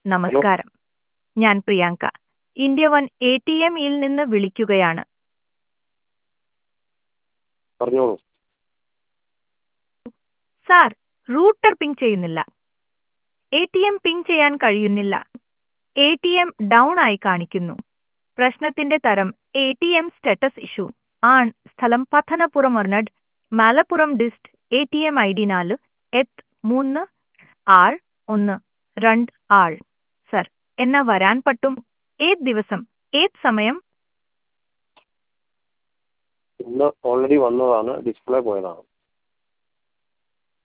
നമസ്കാരം ഞാൻ Priyanka India one A T എമ്മിൽ നിന്ന് വിളിക്കുകയാണ് പറഞ്ഞോളൂ സാർ റൂട്ടർ പിങ് ചെയ്യുന്നില്ല എ ടി എം പിങ് ചെയ്യാൻ കഴിയുന്നില്ല എ ടി എം ഡൗൺ ആയി കാണിക്കുന്നു പ്രശ്നത്തിന്റെ തരം A T M status issue ആൺ സ്ഥലം പത്തനപുരം ഒർണഡ് Malappuram dist A T M I D നാല് എത്ത് മൂന്ന് ആറ് ഒന്ന് രണ്ട് ആറ് സർ എന്നാ വരാൻ പറ്റും ഏത് ദിവസം ഏത് സമയം ഇന്ന് ഓൾറെഡി വന്നതാണ് ഡിസ്പ്ലേ പോയതാണ്